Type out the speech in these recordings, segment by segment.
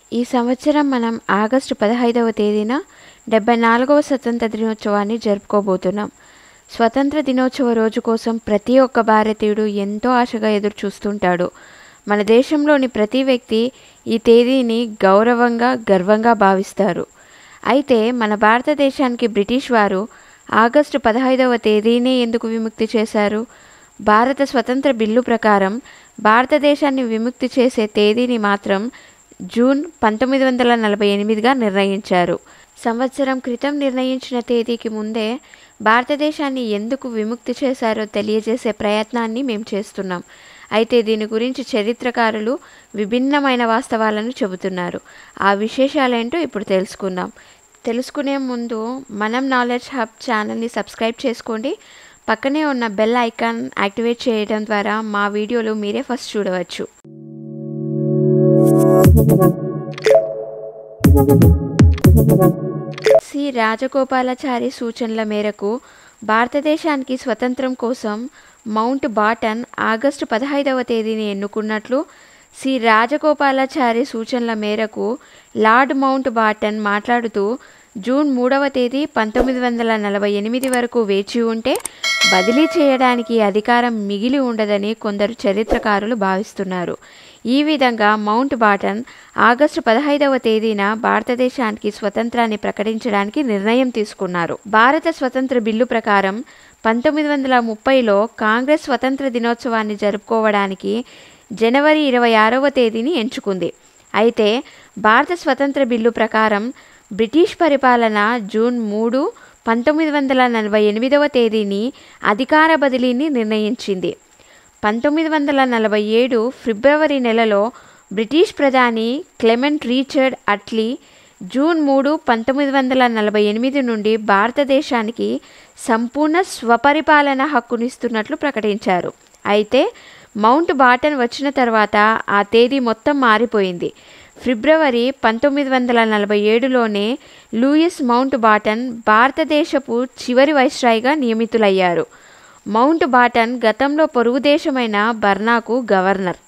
ఈ సంవత్సరం మనం ఆగస్టు పదహైదవ తేదీన డెబ్బై నాలుగవ స్వతంత్ర దినోత్సవాన్ని జరుపుకోబోతున్నాం స్వతంత్ర దినోత్సవ రోజు కోసం ప్రతి ఒక్క భారతీయుడు ఎంతో ఆశగా ఎదురు చూస్తుంటాడు మన దేశంలోని ప్రతి వ్యక్తి ఈ తేదీని గౌరవంగా గర్వంగా భావిస్తారు అయితే మన భారతదేశానికి బ్రిటిష్ వారు ఆగస్టు పదహైదవ తేదీనే ఎందుకు విముక్తి చేశారు భారత స్వతంత్ర బిల్లు ప్రకారం భారతదేశాన్ని విముక్తి చేసే తేదీని మాత్రం జూన్ పంతొమ్మిది వందల నలభై ఎనిమిదిగా నిర్ణయించారు సంవత్సరం క్రితం నిర్ణయించిన తేదీకి ముందే భారతదేశాన్ని ఎందుకు విముక్తి చేశారో తెలియజేసే ప్రయత్నాన్ని మేము చేస్తున్నాం అయితే దీని గురించి చరిత్రకారులు విభిన్నమైన వాస్తవాలను చెబుతున్నారు ఆ విశేషాలేంటో ఇప్పుడు తెలుసుకుందాం తెలుసుకునే ముందు మనం నాలెడ్జ్ హబ్ ఛానల్ని సబ్స్క్రైబ్ చేసుకోండి పక్కనే ఉన్న బెల్ ఐకాన్ యాక్టివేట్ చేయడం ద్వారా మా వీడియోలు మీరే ఫస్ట్ చూడవచ్చు సి రాజగోపాలాచారి సూచనల మేరకు భారతదేశానికి స్వతంత్రం కోసం మౌంట్ బాటన్ ఆగస్టు పదహైదవ తేదీని ఎన్నుకున్నట్లు సి రాజగోపాలాచారి సూచనల మేరకు లార్డ్ మౌంట్ బాటన్ మాట్లాడుతూ జూన్ మూడవ తేదీ పంతొమ్మిది వందల నలభై ఎనిమిది వరకు వేచి ఉంటే బదిలీ చేయడానికి అధికారం మిగిలి ఉండదని కొందరు చరిత్రకారులు భావిస్తున్నారు ఈ విధంగా మౌంట్ బాటన్ ఆగస్టు పదహైదవ తేదీన భారతదేశానికి స్వతంత్రాన్ని ప్రకటించడానికి నిర్ణయం తీసుకున్నారు భారత స్వతంత్ర బిల్లు ప్రకారం పంతొమ్మిది వందల ముప్పైలో కాంగ్రెస్ స్వతంత్ర దినోత్సవాన్ని జరుపుకోవడానికి జనవరి ఇరవై ఆరవ తేదీని ఎంచుకుంది అయితే భారత స్వతంత్ర బిల్లు ప్రకారం బ్రిటిష్ పరిపాలన జూన్ మూడు పంతొమ్మిది వందల నలభై ఎనిమిదవ తేదీని అధికార బదిలీని నిర్ణయించింది పంతొమ్మిది వందల నలభై ఏడు ఫిబ్రవరి నెలలో బ్రిటిష్ ప్రధాని క్లెమెంట్ రీచర్డ్ అట్లీ జూన్ మూడు పంతొమ్మిది వందల నలభై ఎనిమిది నుండి భారతదేశానికి సంపూర్ణ స్వపరిపాలన హక్కునిస్తున్నట్లు ప్రకటించారు అయితే మౌంట్ బాటన్ వచ్చిన తర్వాత ఆ తేదీ మొత్తం మారిపోయింది ఫిబ్రవరి పంతొమ్మిది వందల నలభై ఏడులోనే లూయిస్ మౌంట్ బాటన్ భారతదేశపు చివరి వైస్రాయిగా నియమితులయ్యారు మౌంట్ బాటన్ గతంలో పొరుగు దేశమైన బర్నాకు గవర్నర్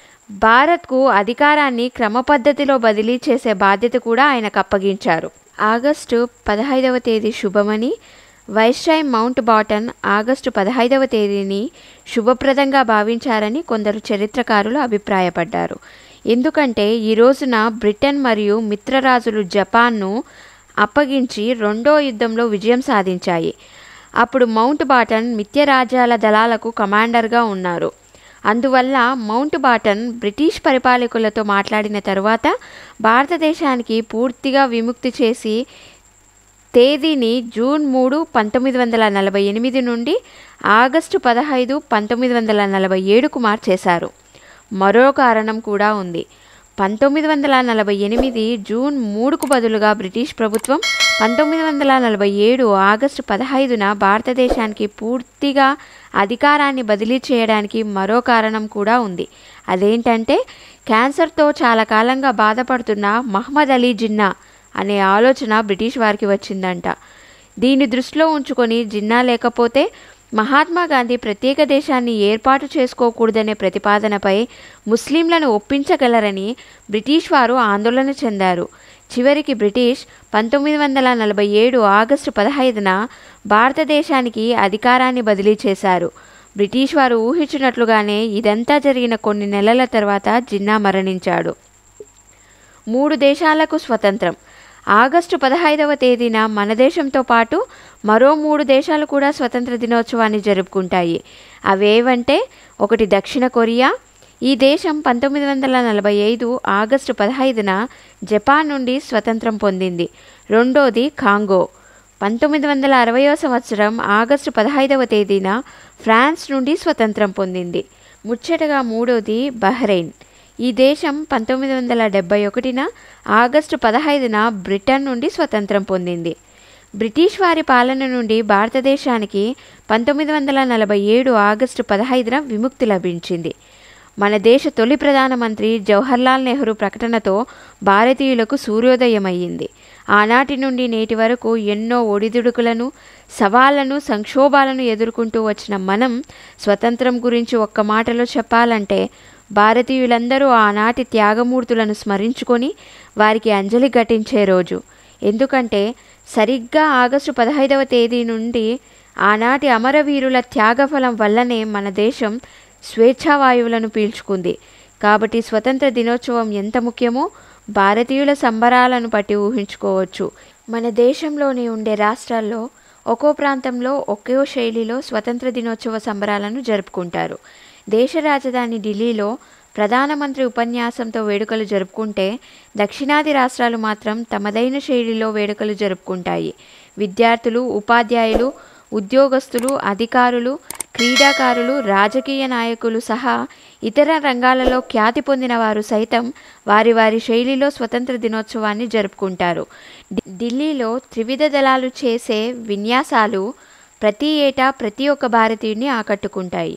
భారత్కు అధికారాన్ని క్రమపద్ధతిలో బదిలీ చేసే బాధ్యత కూడా ఆయనకు అప్పగించారు ఆగస్టు పదహైదవ తేదీ శుభమని వైస్రాయ్ మౌంట్ బాటన్ ఆగస్టు పదహైదవ తేదీని శుభప్రదంగా భావించారని కొందరు చరిత్రకారులు అభిప్రాయపడ్డారు ఎందుకంటే ఈ రోజున బ్రిటన్ మరియు మిత్రరాజులు జపాన్ను అప్పగించి రెండో యుద్ధంలో విజయం సాధించాయి అప్పుడు మౌంట్ బాటన్ మిత్య రాజ్యాల దళాలకు కమాండర్గా ఉన్నారు అందువల్ల మౌంట్ బాటన్ బ్రిటిష్ పరిపాలకులతో మాట్లాడిన తరువాత భారతదేశానికి పూర్తిగా విముక్తి చేసి తేదీని జూన్ మూడు పంతొమ్మిది వందల నలభై ఎనిమిది నుండి ఆగస్టు పదహైదు పంతొమ్మిది వందల నలభై ఏడుకు మార్చేశారు మరో కారణం కూడా ఉంది పంతొమ్మిది వందల నలభై ఎనిమిది జూన్ మూడుకు బదులుగా బ్రిటిష్ ప్రభుత్వం పంతొమ్మిది వందల నలభై ఏడు ఆగస్టు పదహైదున భారతదేశానికి పూర్తిగా అధికారాన్ని బదిలీ చేయడానికి మరో కారణం కూడా ఉంది అదేంటంటే క్యాన్సర్తో చాలా కాలంగా బాధపడుతున్న మహమ్మద్ అలీ జిన్నా అనే ఆలోచన బ్రిటిష్ వారికి వచ్చిందంట దీన్ని దృష్టిలో ఉంచుకొని జిన్నా లేకపోతే మహాత్మా గాంధీ ప్రత్యేక దేశాన్ని ఏర్పాటు చేసుకోకూడదనే ప్రతిపాదనపై ముస్లింలను ఒప్పించగలరని బ్రిటిష్ వారు ఆందోళన చెందారు చివరికి బ్రిటిష్ పంతొమ్మిది వందల నలభై ఏడు ఆగస్టు పదహైదున భారతదేశానికి అధికారాన్ని బదిలీ చేశారు బ్రిటిష్ వారు ఊహించినట్లుగానే ఇదంతా జరిగిన కొన్ని నెలల తర్వాత జిన్నా మరణించాడు మూడు దేశాలకు స్వతంత్రం ఆగస్టు పదహైదవ తేదీన మన దేశంతో పాటు మరో మూడు దేశాలు కూడా స్వతంత్ర దినోత్సవాన్ని జరుపుకుంటాయి అవేవంటే ఒకటి దక్షిణ కొరియా ఈ దేశం పంతొమ్మిది వందల నలభై ఐదు ఆగస్టు పదహైదున జపాన్ నుండి స్వతంత్రం పొందింది రెండోది కాంగో పంతొమ్మిది వందల అరవయో సంవత్సరం ఆగస్టు పదహైదవ తేదీన ఫ్రాన్స్ నుండి స్వతంత్రం పొందింది ముచ్చటగా మూడోది బహ్రెయిన్ ఈ దేశం పంతొమ్మిది వందల డెబ్బై ఒకటిన ఆగస్టు పదహైదున బ్రిటన్ నుండి స్వతంత్రం పొందింది బ్రిటిష్ వారి పాలన నుండి భారతదేశానికి పంతొమ్మిది వందల నలభై ఏడు ఆగస్టు పదహైదున విముక్తి లభించింది మన దేశ తొలి ప్రధానమంత్రి జవహర్లాల్ నెహ్రూ ప్రకటనతో భారతీయులకు సూర్యోదయమయ్యింది ఆనాటి నుండి నేటి వరకు ఎన్నో ఒడిదుడుకులను సవాళ్లను సంక్షోభాలను ఎదుర్కొంటూ వచ్చిన మనం స్వతంత్రం గురించి ఒక్క మాటలో చెప్పాలంటే భారతీయులందరూ ఆనాటి త్యాగమూర్తులను స్మరించుకొని వారికి అంజలి ఘటించే రోజు ఎందుకంటే సరిగ్గా ఆగస్టు పదహైదవ తేదీ నుండి ఆనాటి అమరవీరుల త్యాగఫలం వల్లనే మన దేశం స్వేచ్ఛావాయువులను పీల్చుకుంది కాబట్టి స్వతంత్ర దినోత్సవం ఎంత ముఖ్యమో భారతీయుల సంబరాలను బట్టి ఊహించుకోవచ్చు మన దేశంలోని ఉండే రాష్ట్రాల్లో ఒక్కో ప్రాంతంలో ఒక్కో శైలిలో స్వతంత్ర దినోత్సవ సంబరాలను జరుపుకుంటారు దేశ రాజధాని ఢిల్లీలో ప్రధానమంత్రి ఉపన్యాసంతో వేడుకలు జరుపుకుంటే దక్షిణాది రాష్ట్రాలు మాత్రం తమదైన శైలిలో వేడుకలు జరుపుకుంటాయి విద్యార్థులు ఉపాధ్యాయులు ఉద్యోగస్తులు అధికారులు క్రీడాకారులు రాజకీయ నాయకులు సహా ఇతర రంగాలలో ఖ్యాతి పొందిన వారు సైతం వారి వారి శైలిలో స్వతంత్ర దినోత్సవాన్ని జరుపుకుంటారు ఢి- ఢిల్లీలో త్రివిధ దళాలు చేసే విన్యాసాలు ప్రతి ఏటా ప్రతి ఒక్క భారతీయుడిని ఆకట్టుకుంటాయి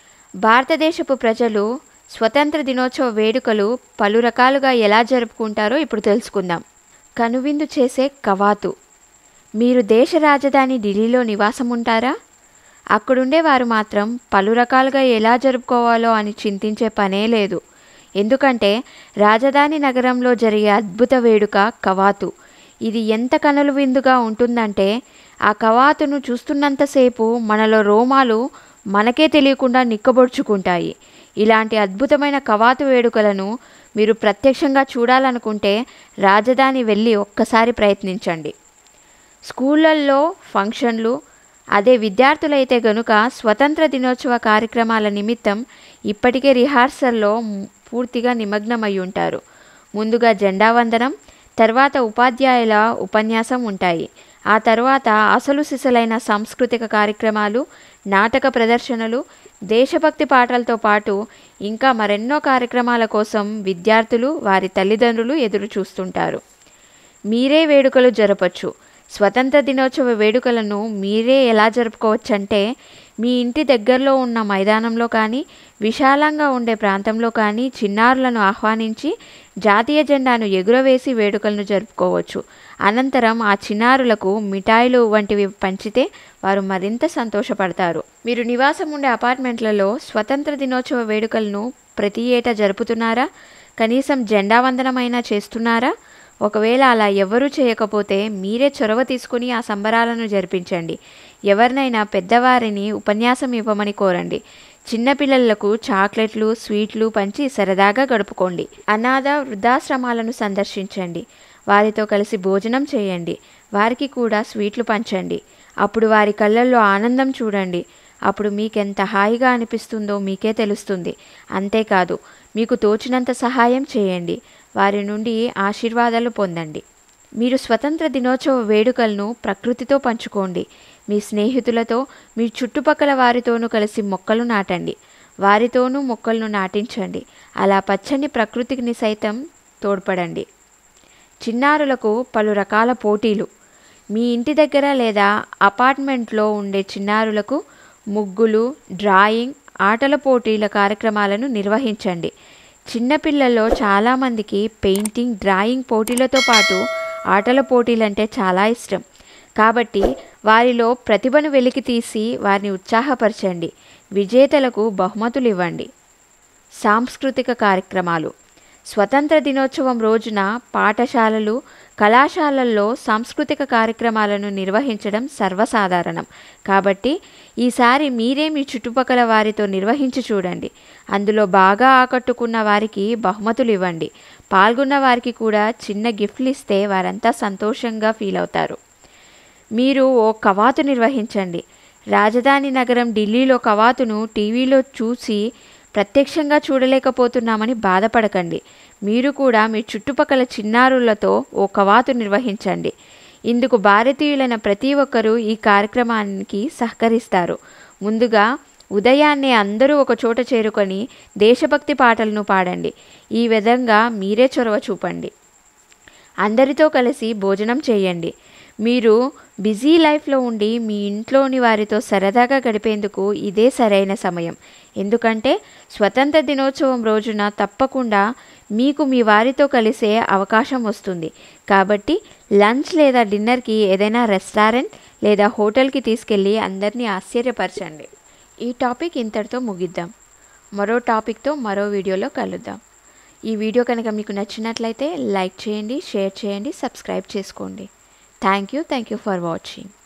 భారతదేశపు ప్రజలు స్వతంత్ర దినోత్సవ వేడుకలు పలు రకాలుగా ఎలా జరుపుకుంటారో ఇప్పుడు తెలుసుకుందాం కనువిందు చేసే కవాతు మీరు దేశ రాజధాని ఢిల్లీలో నివాసం ఉంటారా అక్కడుండే వారు మాత్రం పలు రకాలుగా ఎలా జరుపుకోవాలో అని చింతించే పనే లేదు ఎందుకంటే రాజధాని నగరంలో జరిగే అద్భుత వేడుక కవాతు ఇది ఎంత కనుల విందుగా ఉంటుందంటే ఆ కవాతును చూస్తున్నంతసేపు మనలో రోమాలు మనకే తెలియకుండా నిక్కబొడుచుకుంటాయి ఇలాంటి అద్భుతమైన కవాతు వేడుకలను మీరు ప్రత్యక్షంగా చూడాలనుకుంటే రాజధాని వెళ్ళి ఒక్కసారి ప్రయత్నించండి స్కూళ్ళల్లో ఫంక్షన్లు అదే విద్యార్థులైతే గనుక స్వతంత్ర దినోత్సవ కార్యక్రమాల నిమిత్తం ఇప్పటికే రిహార్సల్లో మ్- పూర్తిగా నిమగ్నమై ఉంటారు ముందుగా జెండా వందనం తర్వాత ఉపాధ్యాయుల ఉపన్యాసం ఉంటాయి ఆ తర్వాత అసలు సిసలైన సాంస్కృతిక కార్యక్రమాలు నాటక ప్రదర్శనలు దేశభక్తి పాటలతో పాటు ఇంకా మరెన్నో కార్యక్రమాల కోసం విద్యార్థులు వారి తల్లిదండ్రులు ఎదురు చూస్తుంటారు మీరే వేడుకలు జరపచ్చు స్వతంత్ర దినోత్సవ వేడుకలను మీరే ఎలా జరుపుకోవచ్చంటే మీ ఇంటి దగ్గరలో ఉన్న మైదానంలో కానీ విశాలంగా ఉండే ప్రాంతంలో కానీ చిన్నారులను ఆహ్వానించి జాతీయ జెండాను ఎగురవేసి వేడుకలను జరుపుకోవచ్చు అనంతరం ఆ చిన్నారులకు మిఠాయిలు వంటివి పంచితే వారు మరింత సంతోషపడతారు మీరు నివాసం ఉండే అపార్ట్మెంట్లలో స్వతంత్ర దినోత్సవ వేడుకలను ప్రతి ఏటా జరుపుతున్నారా కనీసం జెండా వందనమైనా చేస్తున్నారా ఒకవేళ అలా ఎవరూ చేయకపోతే మీరే చొరవ తీసుకుని ఆ సంబరాలను జరిపించండి ఎవరినైనా పెద్దవారిని ఉపన్యాసం ఇవ్వమని కోరండి చిన్నపిల్లలకు చాక్లెట్లు స్వీట్లు పంచి సరదాగా గడుపుకోండి అనాథ వృద్ధాశ్రమాలను సందర్శించండి వారితో కలిసి భోజనం చేయండి వారికి కూడా స్వీట్లు పంచండి అప్పుడు వారి కళ్ళల్లో ఆనందం చూడండి అప్పుడు మీకెంత హాయిగా అనిపిస్తుందో మీకే తెలుస్తుంది అంతేకాదు మీకు తోచినంత సహాయం చేయండి వారి నుండి ఆశీర్వాదాలు పొందండి మీరు స్వతంత్ర దినోత్సవ వేడుకలను ప్రకృతితో పంచుకోండి మీ స్నేహితులతో మీ చుట్టుపక్కల వారితోనూ కలిసి మొక్కలు నాటండి వారితోనూ మొక్కలను నాటించండి అలా పచ్చని ప్రకృతిని సైతం తోడ్పడండి చిన్నారులకు పలు రకాల పోటీలు మీ ఇంటి దగ్గర లేదా అపార్ట్మెంట్లో ఉండే చిన్నారులకు ముగ్గులు డ్రాయింగ్ ఆటల పోటీల కార్యక్రమాలను నిర్వహించండి చిన్నపిల్లల్లో చాలామందికి పెయింటింగ్ డ్రాయింగ్ పోటీలతో పాటు ఆటల పోటీలంటే చాలా ఇష్టం కాబట్టి వారిలో ప్రతిభను వెలికి తీసి వారిని ఉత్సాహపరచండి విజేతలకు బహుమతులు ఇవ్వండి సాంస్కృతిక కార్యక్రమాలు స్వతంత్ర దినోత్సవం రోజున పాఠశాలలు కళాశాలల్లో సాంస్కృతిక కార్యక్రమాలను నిర్వహించడం సర్వసాధారణం కాబట్టి ఈసారి మీరే మీ చుట్టుపక్కల వారితో నిర్వహించి చూడండి అందులో బాగా ఆకట్టుకున్న వారికి బహుమతులు ఇవ్వండి పాల్గొన్న వారికి కూడా చిన్న గిఫ్ట్లు ఇస్తే వారంతా సంతోషంగా ఫీల్ అవుతారు మీరు ఓ కవాతు నిర్వహించండి రాజధాని నగరం ఢిల్లీలో కవాతును టీవీలో చూసి ప్రత్యక్షంగా చూడలేకపోతున్నామని బాధపడకండి మీరు కూడా మీ చుట్టుపక్కల చిన్నారులతో ఓ కవాతు నిర్వహించండి ఇందుకు భారతీయులైన ప్రతి ఒక్కరూ ఈ కార్యక్రమానికి సహకరిస్తారు ముందుగా ఉదయాన్నే అందరూ ఒక చోట చేరుకొని దేశభక్తి పాటలను పాడండి ఈ విధంగా మీరే చొరవ చూపండి అందరితో కలిసి భోజనం చేయండి మీరు బిజీ లైఫ్లో ఉండి మీ ఇంట్లోని వారితో సరదాగా గడిపేందుకు ఇదే సరైన సమయం ఎందుకంటే స్వతంత్ర దినోత్సవం రోజున తప్పకుండా మీకు మీ వారితో కలిసే అవకాశం వస్తుంది కాబట్టి లంచ్ లేదా డిన్నర్కి ఏదైనా రెస్టారెంట్ లేదా హోటల్కి తీసుకెళ్ళి అందరినీ ఆశ్చర్యపరచండి ఈ టాపిక్ ఇంతటితో ముగిద్దాం మరో టాపిక్తో మరో వీడియోలో కలుద్దాం ఈ వీడియో కనుక మీకు నచ్చినట్లయితే లైక్ చేయండి షేర్ చేయండి సబ్స్క్రైబ్ చేసుకోండి thank you thank you for watching